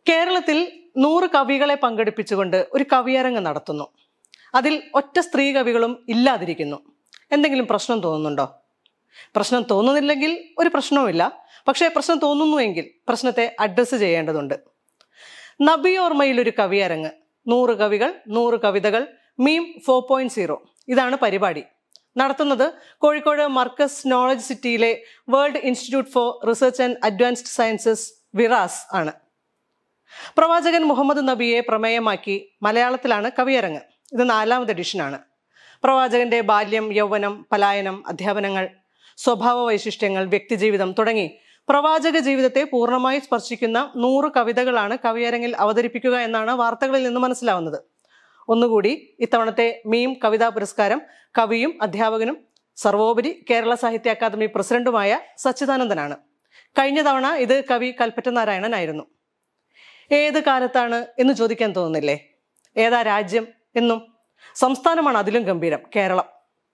കേരളത്തിൽ നൂറ് കവികളെ പങ്കെടുപ്പിച്ചുകൊണ്ട് ഒരു കവിയരങ്ങ് നടത്തുന്നു അതിൽ ഒറ്റ സ്ത്രീ കവികളും ഇല്ലാതിരിക്കുന്നു എന്തെങ്കിലും പ്രശ്നം തോന്നുന്നുണ്ടോ പ്രശ്നം തോന്നുന്നില്ലെങ്കിൽ ഒരു പ്രശ്നവുമില്ല പക്ഷേ പ്രശ്നം തോന്നുന്നുവെങ്കിൽ പ്രശ്നത്തെ അഡ്രസ്സ് ചെയ്യേണ്ടതുണ്ട് നബി ഓർമ്മയിൽ ഒരു കവിയരങ്ങ് നൂറ് കവികൾ നൂറ് കവിതകൾ മീം ഫോർ പോയിന്റ് സീറോ ഇതാണ് പരിപാടി നടത്തുന്നത് കോഴിക്കോട് മർക്കസ് നോളജ് സിറ്റിയിലെ world institute for research and advanced sciences WIRAS ആണ് പ്രവാചകൻ മുഹമ്മദ് നബിയെ പ്രമേയമാക്കി മലയാളത്തിലാണ് കവിയരങ്ങ് ഇത് നാലാമത് എഡിഷനാണ് പ്രവാചകന്റെ ബാല്യം യൗവനം പലായനം അധ്യാപനങ്ങൾ സ്വഭാവ വൈശിഷ്ട്യങ്ങൾ വ്യക്തിജീവിതം തുടങ്ങി പ്രവാചക ജീവിതത്തെ പൂർണ്ണമായി സ്പർശിക്കുന്ന നൂറ് കവിതകളാണ് കവിയരങ്ങിൽ അവതരിപ്പിക്കുക എന്നാണ് വാർത്തകളിൽ നിന്ന് മനസ്സിലാവുന്നത് ഒന്നുകൂടി ഇത്തവണത്തെ മീം കവിതാ പുരസ്കാരം കവിയും അധ്യാപകനും സർവോപരി കേരള സാഹിത്യ അക്കാദമി പ്രസിഡന്റുമായ സച്ചിദാനന്ദനാണ് കഴിഞ്ഞ തവണ ഇത് കവി കൽപ്പറ്റ നാരായണനായിരുന്നു ഏത് കാലത്താണ് എന്ന് ചോദിക്കാൻ തോന്നുന്നില്ലേ ഏതാ രാജ്യം എന്നും സംസ്ഥാനമാണ് അതിലും ഗംഭീരം കേരളം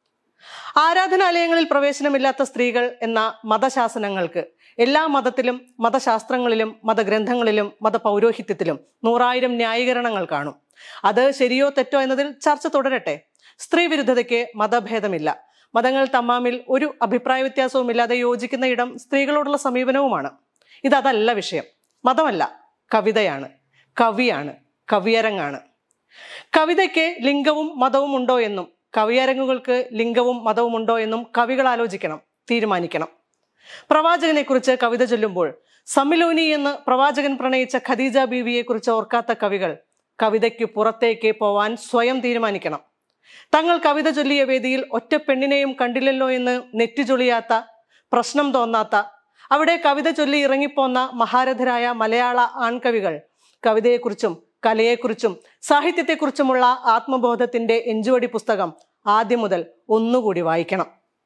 ആരാധനാലയങ്ങളിൽ പ്രവേശനമില്ലാത്ത സ്ത്രീകൾ എന്ന മതശാസനങ്ങൾക്ക് എല്ലാ മതത്തിലും മതശാസ്ത്രങ്ങളിലും മതഗ്രന്ഥങ്ങളിലും മതപൗരോഹിത്യത്തിലും നൂറായിരം ന്യായീകരണങ്ങൾ കാണും അത് ശരിയോ തെറ്റോ എന്നതിൽ ചർച്ച തുടരട്ടെ സ്ത്രീ വിരുദ്ധതയ്ക്ക് മതഭേദമില്ല മതങ്ങൾ തമ്മാമിൽ ഒരു അഭിപ്രായ വ്യത്യാസവുമില്ലാതെ യോജിക്കുന്ന ഇടം സ്ത്രീകളോടുള്ള സമീപനവുമാണ് ഇതല്ല വിഷയം മതമല്ല കവിതയാണ് കവിയാണ് കവിയരങ്ങാണ് കവിതയ്ക്ക് ലിംഗവും മതവും ഉണ്ടോ എന്നും കവിയരങ്ങുകൾക്ക് ലിംഗവും മതവും ഉണ്ടോ എന്നും കവികൾ ആലോചിക്കണം തീരുമാനിക്കണം പ്രവാചകനെ കുറിച്ച് കവിത ചൊല്ലുമ്പോൾ സമിലോനി എന്ന് പ്രവാചകൻ പ്രണയിച്ച ഖദീജ ബീവിയെ കുറിച്ച് ഓർക്കാത്ത കവികൾ കവിതയ്ക്ക് പുറത്തേക്ക് പോവാൻ സ്വയം തീരുമാനിക്കണം തങ്ങൾ കവിത ചൊല്ലിയ വേദിയിൽ ഒറ്റ പെണ്ണിനെയും കണ്ടില്ലല്ലോ എന്ന് നെറ്റിചൊളിയാത്ത പ്രശ്നം തോന്നാത്ത അവിടെ കവിത ചൊല്ലി ഇറങ്ങിപ്പോന്ന മഹാരഥരായ മലയാള ആൺകവികൾ കവിതയെക്കുറിച്ചും കലയെക്കുറിച്ചും സാഹിത്യത്തെക്കുറിച്ചുമുള്ള ആത്മബോധത്തിന്റെ എഞ്ചുവടി പുസ്തകം ആദ്യം മുതൽ ഒന്നുകൂടി വായിക്കണം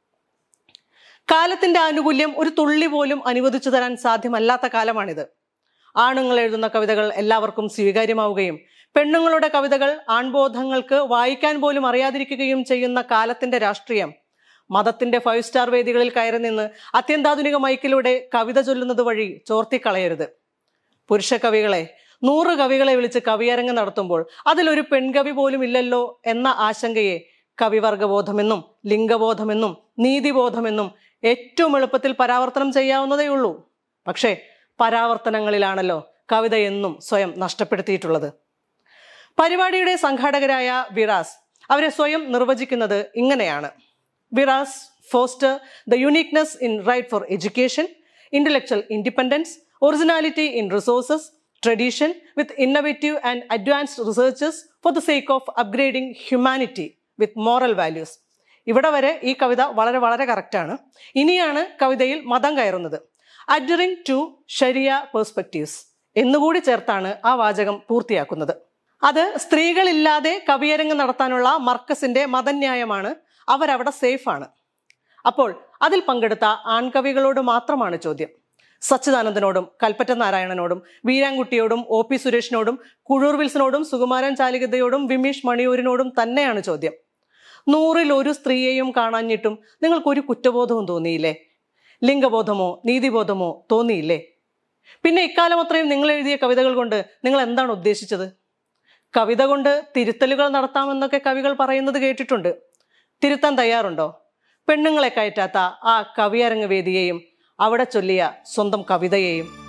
കാലത്തിന്റെ ആനുകൂല്യം ഒരു തുള്ളി പോലും അനുവദിച്ചു തരാൻ സാധ്യമല്ലാത്ത കാലമാണിത് ആണുങ്ങൾ എഴുതുന്ന കവിതകൾ എല്ലാവർക്കും സ്വീകാര്യമാവുകയും പെണ്ണുങ്ങളുടെ കവിതകൾ ആൺബോധങ്ങൾക്ക് വായിക്കാൻ പോലും അറിയാതിരിക്കുകയും ചെയ്യുന്ന കാലത്തിന്റെ രാഷ്ട്രീയം മതത്തിന്റെ ഫൈവ് സ്റ്റാർ വേദികളിൽ കയറി നിന്ന് അത്യന്താധുനിക മൈക്കിലൂടെ കവിത ചൊല്ലുന്നത് വഴി ചോർത്തിക്കളയരുത് പുരുഷ കവികളെ നൂറ് കവികളെ വിളിച്ച് കവിയരങ്ങ് നടത്തുമ്പോൾ അതിലൊരു പെൺകവി പോലും ഇല്ലല്ലോ എന്ന ആശങ്കയെ കവിവർഗബോധമെന്നും ലിംഗബോധമെന്നും നീതിബോധമെന്നും ഏറ്റവും എളുപ്പത്തിൽ പരാവർത്തനം ചെയ്യാവുന്നതേ ഉള്ളൂ പക്ഷേ പരാവർത്തനങ്ങളിലാണല്ലോ കവിത എന്നും സ്വയം നഷ്ടപ്പെടുത്തിയിട്ടുള്ളത് പരിപാടിയുടെ സംഘാടകരായ വിറാസ് അവരെ സ്വയം നിർവചിക്കുന്നത് ഇങ്ങനെയാണ് WIRAS foster the uniqueness in right for education intellectual independence originality in resources tradition with innovative and advanced researches for the sake of upgrading humanity with moral values ഇവിടെ വരെ ഈ കവിത വളരെ വളരെ കറക്റ്റാണ് ഇനിയാണ് കവിതയിൽ മതം കയറുന്നത് അഡറിങ് ടു ഷരിയ പേഴ്സ്പെക്റ്റീവ്സ് എന്നുകൂടി ചേർത്താണ് ആ വാചകം പൂർത്തിയാക്കുന്നത് അത് സ്ത്രീകളില്ലാതെ കവിയരങ്ങ് നടത്താനുള്ള മർക്കസിന്റെ മതന്യായമാണ് അവരവിടെ സേഫാണ് അപ്പോൾ അതിൽ പങ്കെടുത്ത ആൺകവികളോട് മാത്രമാണ് ചോദ്യം സച്ചിദാനന്ദനോടും കൽപ്പറ്റ നാരായണനോടും വീരാൻകുട്ടിയോടും ഒ പി സുരേഷിനോടും കുഴൂർ വിൽസനോടും സുകുമാരൻ ചാലികതയോടും വിമീഷ് മണിയൂരിനോടും തന്നെയാണ് ചോദ്യം നൂറിൽ ഒരു സ്ത്രീയെയും കാണാഞ്ഞിട്ടും നിങ്ങൾക്കൊരു കുറ്റബോധവും തോന്നിയില്ലേ ലിംഗബോധമോ നീതിബോധമോ തോന്നിയില്ലേ പിന്നെ ഇക്കാലം അത്രയും നിങ്ങൾ എഴുതിയ കവിതകൾ കൊണ്ട് നിങ്ങൾ എന്താണ് ഉദ്ദേശിച്ചത് കവിത കൊണ്ട് തിരുത്തലുകൾ നടത്താമെന്നൊക്കെ കവികൾ പറയുന്നത് കേട്ടിട്ടുണ്ട് തിരുത്താൻ തയ്യാറുണ്ടോ പെണ്ണുങ്ങളെ കയറ്റാത്ത ആ കവിയരങ്ങ് വേദിയെയും അവിടെ ചൊല്ലിയ സ്വന്തം കവിതയെയും